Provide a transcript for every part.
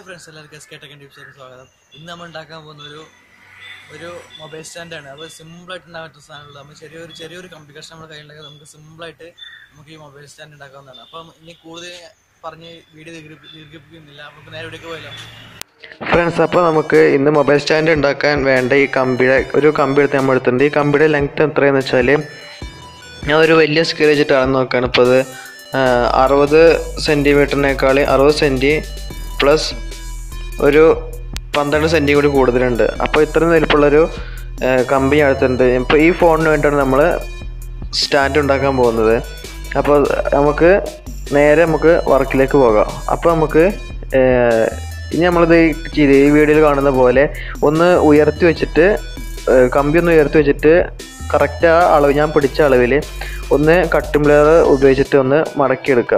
friends എല്ലാവർക്കും S K ടെക്കൻ ടിപ്സിലേക്ക് സ്വാഗതം ഇന്ന് നമ്മൾ ഉണ്ടാക്കാൻ പോകുന്ന ഒരു ഒരു മൊബൈൽ സ്റ്റാൻഡാണ് അപ്പോൾ സിമ്പിളായിട്ട് ഉണ്ടാകാത്ത സാധനമുള്ളത് നമ്മൾ ചെറിയൊരു ചെറിയൊരു കമ്പ്യൂട്ടർ നമ്മുടെ കയ്യിലുണ്ടെങ്കിൽ നമുക്ക് സിമ്പിളായിട്ട് നമുക്ക് ഈ മൊബൈൽ സ്റ്റാൻഡ് ഉണ്ടാക്കാവുന്നതാണ് അപ്പം ഇനി കൂടുതൽ പറഞ്ഞ് വീഡിയോ ദീർഘി- ദീർഘിപ്പിക്കുന്നില്ല നമുക്ക് നേരെ ഇവിടേക്ക് പോയല്ലോ ഫ്രണ്ട്സ് അപ്പോൾ നമുക്ക് ഇന്ന് മൊബൈൽ സ്റ്റാൻഡ് ഉണ്ടാക്കാൻ വേണ്ട ഈ കമ്പിയുടെ ഒരു കമ്പി എടുത്ത് നമ്മൾ എടുത്തിട്ടുണ്ട് ഈ കമ്പിയുടെ ലെങ്ത് എത്രയെന്ന് വെച്ചാൽ ഞാൻ ഒരു വലിയ സ്കെയിൽ വെച്ചിട്ട് അളന്ന് നോക്കുകയാണ് ഇപ്പോൾ അത് അറുപത് സെൻറ്റിമീറ്ററിനേക്കാൾ അറുപത് സെൻറ്റി പ്ലസ് ഒരു പന്ത്രണ്ട് സെൻറ്റി കൂടി കൂടുതലുണ്ട് അപ്പോൾ ഇത്രയും വലിപ്പമുള്ളൊരു ആ, കമ്പി ഞാൻ എടുത്തിട്ടുണ്ട് ഇപ്പോൾ ഈ ഫോണിന് വേണ്ടിയിട്ടാണ് നമ്മൾ സ്റ്റാൻഡ് ഉണ്ടാക്കാൻ പോകുന്നത് അപ്പോൾ നമുക്ക് നേരെ നമുക്ക് വർക്കിലേക്ക് പോകാം അപ്പോൾ നമുക്ക് ഏർ, ഇനി നമ്മളിത് ഈ ചെയ്ത് ഈ വീഡിയോയിൽ കാണുന്ന പോലെ ഒന്ന് ഉയർത്തി വെച്ചിട്ട് ഏർ, കമ്പി ഒന്ന് ഉയർത്തി വെച്ചിട്ട് കറക്റ്റ് ആ അളവ് ഞാൻ പിടിച്ച അളവിൽ ഒന്ന് കട്ടുംബ്ലെയർ ഉപയോഗിച്ചിട്ട് ഒന്ന് മടക്കിയെടുക്കുക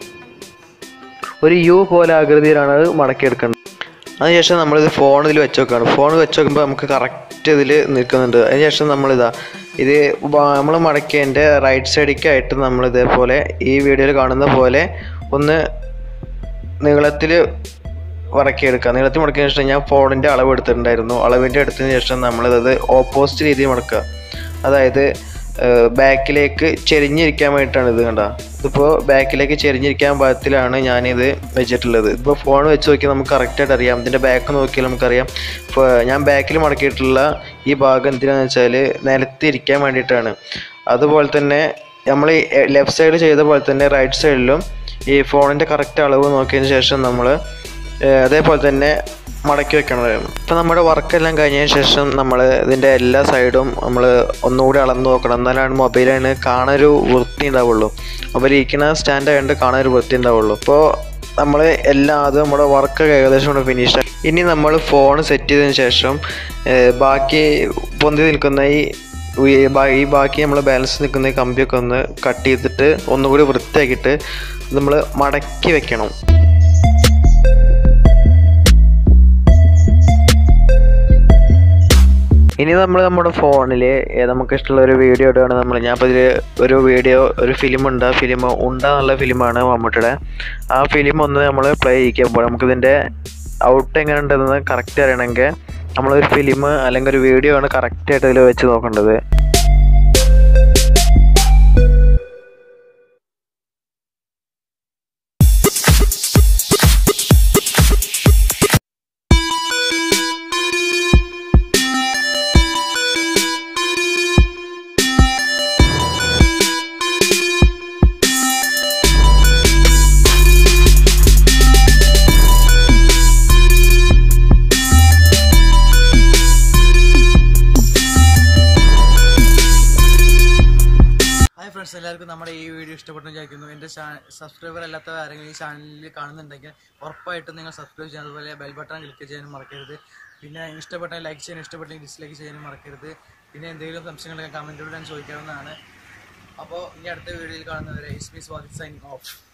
ഒരു യു പോലെ ആകൃതിയിലാണ് അത് മടക്കിയെടുക്കേണ്ടത് അതിനുശേഷം നമ്മളിത് ഫോണിൽ വെച്ച് നോക്കുകയാണ് ഫോൺ വെച്ച് നോക്കുമ്പോൾ നമുക്ക് കറക്റ്റ് ഇതിൽ നിൽക്കുന്നുണ്ട് അതിനുശേഷം നമ്മളിതാ ഇത് നമ്മൾ മടക്കിയതിൻ്റെ റൈറ്റ് സൈഡിലേക്കായിട്ട് നമ്മൾ ഇതേപോലെ ഈ വീഡിയോയിൽ കാണുന്ന പോലെ ഒന്ന് നീളത്തിൽ മടക്കിയെടുക്കുക നീളത്തിൽ മടക്കിയതിന് ശേഷം ഞാൻ ഫോണിൻ്റെ അളവ് എടുത്തിട്ടുണ്ടായിരുന്നു അളവിൻ്റെ എടുത്തതിന് ശേഷം നമ്മളിത് ഓപ്പോസിറ്റ് രീതിയിൽ മടക്കുക അതായത് ബാക്കിലേക്ക് ചെരിഞ്ഞിരിക്കാൻ വേണ്ടിയിട്ടാണ് ഇത് കണ്ട ഇതിപ്പോൾ ബാക്കിലേക്ക് ചെരിഞ്ഞിരിക്കാൻ പാകത്തിലാണ് ഞാനിത് വെച്ചിട്ടുള്ളത് ഇപ്പോൾ ഫോൺ വെച്ച് നോക്കിയാൽ നമുക്ക് കറക്റ്റായിട്ട് അറിയാം ഇതിൻ്റെ ബാക്ക് നോക്കിയാൽ നമുക്കറിയാം ഇപ്പോൾ ഞാൻ ബാക്കിൽ മടക്കിയിട്ടുള്ള ഈ ഭാഗം എന്തിനാന്ന് വെച്ചാൽ നിലത്തിരിക്കാൻ വേണ്ടിയിട്ടാണ് അതുപോലെ തന്നെ നമ്മൾ ലെഫ്റ്റ് സൈഡ് ചെയ്ത പോലെ തന്നെ റൈറ്റ് സൈഡിലും ഈ ഫോണിൻ്റെ കറക്റ്റ് അളവ് നോക്കിയതിന് ശേഷം നമ്മൾ അതേപോലെ തന്നെ മടക്കി വെക്കണം ഇപ്പം നമ്മുടെ വർക്കെല്ലാം കഴിഞ്ഞതിന് ശേഷം നമ്മൾ ഇതിൻ്റെ എല്ലാ സൈഡും നമ്മൾ ഒന്നുകൂടി അളന്ന് നോക്കണം എന്നാലാണ് മൊബൈലിന് കാണാനൊരു വൃത്തി ഉണ്ടാവുള്ളൂ മൊബൈൽ ഇരിക്കുന്ന സ്റ്റാൻഡ് ആയതുകൊണ്ട് കാണാനൊരു വൃത്തി ഉണ്ടാവുള്ളൂ അപ്പോൾ നമ്മൾ എല്ലാം അത് നമ്മുടെ വർക്ക് ഏകദേശം കൂടെ ഫിനിഷ് ഇനി നമ്മൾ ഫോൺ സെറ്റ് ചെയ്തതിന് ശേഷം ഏർ ബാക്കി പൊന്തി നിൽക്കുന്ന ഈ ഈ ബാ- ഈ ബാക്കി നമ്മൾ ബാലൻസ് നിൽക്കുന്ന ഈ കമ്പിയൊക്കെ ഒന്ന് കട്ട് ചെയ്തിട്ട് ഒന്നുകൂടി വൃത്തിയാക്കിയിട്ട് നമ്മൾ മടക്കി വെക്കണം ഇനി നമ്മൾ നമ്മുടെ ഫോണിൽ നമുക്ക് ഇഷ്ടമുള്ള ഒരു വീഡിയോ ഇടുകയാണ് നമ്മൾ ഞാൻ ഇപ്പോൾ ഇതിൽ ഒരു വീഡിയോ ഒരു ഫിലിം ഉണ്ട് ആ ഫിലിം ഉണ്ട എന്നുള്ള ഫിലിമാണ് മമ്മൂട്ടിയുടെ ആ ഫിലിം ഒന്ന് നമ്മൾ പ്ലേ ചെയ്യിക്കുമ്പോൾ നമുക്കിതിൻ്റെ ഔട്ട് എങ്ങനെ ഉണ്ടെന്ന് കറക്റ്റ് അറിയണമെങ്കിൽ നമ്മളൊരു ഫിലിം അല്ലെങ്കിൽ ഒരു വീഡിയോ ആണ് കറക്റ്റായിട്ട് ഇതിൽ വെച്ച് നോക്കേണ്ടത് ഹായ് ഫ്രണ്ട്സ് എല്ലാവർക്കും നമ്മുടെ ഈ വീഡിയോ ഇഷ്ടപ്പെട്ടെന്ന് വിചാരിക്കുന്നു എൻ്റെ സബ്സ്ക്രൈബർ അല്ലാത്ത ആരെങ്കിലും ഈ ചാനലിൽ കാണുന്നുണ്ടെങ്കിൽ ഉറപ്പായിട്ടും നിങ്ങൾ സബ്സ്ക്രൈബ് ചെയ്യാൻ അതുപോലെ ബെൽ ബട്ടൺ ക്ലിക്ക് ചെയ്യാനും മറക്കരുത് പിന്നെ ഇഷ്ടപ്പെട്ട ലൈക്ക് ചെയ്യാനും ഇഷ്ടപ്പെട്ടെങ്കിൽ ഡിസ്ലൈക്ക് ചെയ്യാനും മറക്കരുത് പിന്നെ എന്തെങ്കിലും സംശയങ്ങളൊക്കെ കമൻറ്റിലൂടെ ഞാൻ ചോദിക്കാവുന്നതാണ് അപ്പോൾ ഇനി അടുത്ത വീഡിയോയിൽ കാണുന്നവരെ ഇസ്മീസ് വാദിക് സൈൻ ഓഫ്